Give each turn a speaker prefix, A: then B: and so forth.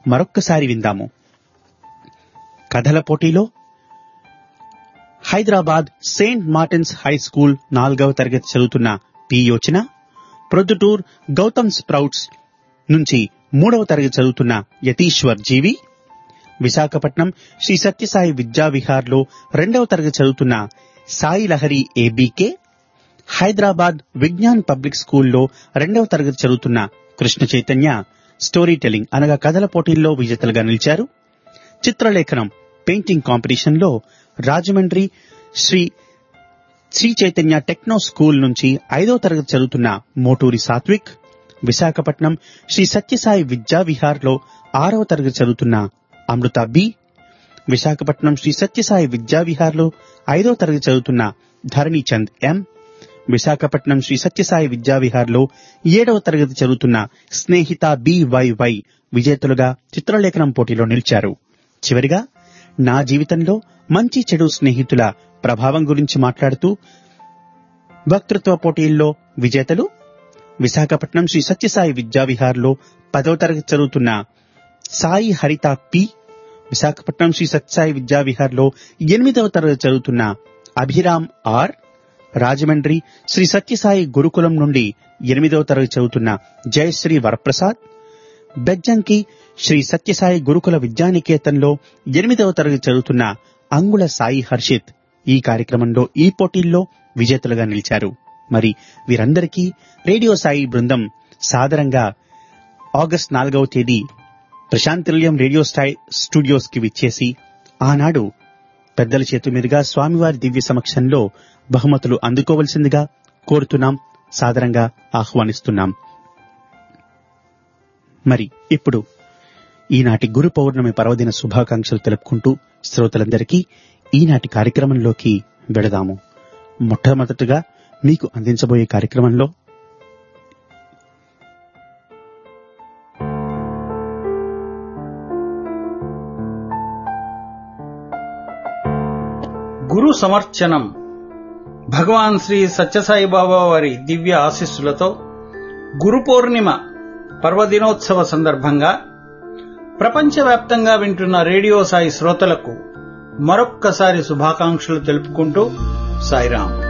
A: మరొక్కసారి విందాము కథల పోటీలో Hyderabad Saint Martin's high school నాలుగవ తరగతి చదువుతున్న పి యోచన ప్రొద్దుటూర్ గౌతమ్ స్ప్రౌట్స్ నుంచి మూడవ తరగతి చదువుతున్న యతీశ్వర్ జీవి విశాఖపట్నం శ్రీ సత్యసాయి విద్యా విహార్లో రెండవ తరగతి చదువుతున్న సాయి లహరి ఏబీకే హైదరాబాద్ విజ్ఞాన్ పబ్లిక్ స్కూల్లో రెండవ తరగతి చదువుతున్న కృష్ణ చైతన్య స్టోరీ టెల్లింగ్ అనగా కథల పోటీల్లో విజేతలుగా నిలిచారు చిత్రలేఖనం పెయింటింగ్ కాంపిటీషన్ లో రాజమండ్రి శ్రీ శ్రీ చైతన్య టెక్నో స్కూల్ నుంచి ఐదో తరగతి చదువుతున్న మోటూరి సాత్విక్ విశాఖపట్నం శ్రీ సత్యసాయి విద్యా విహార్ లో ఆరవ తరగతి చదువుతున్న అమృత బి విశాఖపట్నం శ్రీ సత్యసాయి విద్యా విహార్ లో ఐదో తరగతి చదువుతున్న ధరణి చంద్ ఎం విశాఖపట్నం శ్రీ సత్యసాయి విద్యా విహార్ లో ఏడవ తరగతి చదువుతున్న స్నేహిత బివైవై విజేతలుగా చిత్రలేఖనం పోటీలో నిలిచారు చివరిగా నా జీవితంలో మంచి చెడు స్నేహితుల ప్రభావం గురించి మాట్లాడుతూ వక్తృత్వ పోటీల్లో విజేతలు విశాఖపట్నం శ్రీ సత్యసాయి విద్యా విహార్లో పదవ తరగతి చదువుతున్న సాయి హరిత పి విశాఖపట్నం శ్రీ సత్యసాయి విద్యా విహార్లో ఎనిమిదవ తరగతి చదువుతున్న అభిరామ్ ఆర్ రాజమండ్రి శ్రీ సత్యసాయి గురుకులం నుండి ఎనిమిదవ తరగతి చదువుతున్న జయశ్రీ వరప్రసాద్ బెజ్జంకి శ్రీ సత్యసాయి గురుకుల విద్యానికేతన్లో ఎనిమిదవ తరగతి చదువుతున్న అంగుళ సాయి హర్షిత్ ఈ కార్యక్రమంలో ఈ పోటీల్లో విజేతలుగా నిలిచారు మరి వీరందరికీ రేడియో సాయి బృందం సాదరంగా ఆగస్ట్ నాలుగవ తేదీ ప్రశాంతిల్యం రేడియో స్టై స్టూడియోస్ కి విచ్చేసి ఆనాడు పెద్దల చేతు మీదుగా స్వామివారి దివ్య సమక్షంలో బహుమతులు అందుకోవలసిందిగా కోరుతున్నాం సాదరంగా ఆహ్వానిస్తున్నాం మరి ఇప్పుడు ఈనాటి గురు పౌర్ణమి పర్వదిన శుభాకాంక్షలు తెలుపుకుంటూ శ్రోతలందరికీ ఈనాటి కార్యక్రమంలోకి వెళదాము మొట్టమొదటగా మీకు అందించబోయే కార్యక్రమంలో
B: గురు సమర్చనం భగవాన్ శ్రీ సత్యసాయి బాబా వారి దివ్య ఆశీస్సులతో గురు పౌర్ణిమ పర్వదినోత్సవ సందర్భంగా ప్రపంచవ్యాప్తంగా వింటున్న రేడియో సాయి శ్రోతలకు మరొక్కసారి శుభాకాంక్షలు తెలుపుకుంటూ సాయిరాం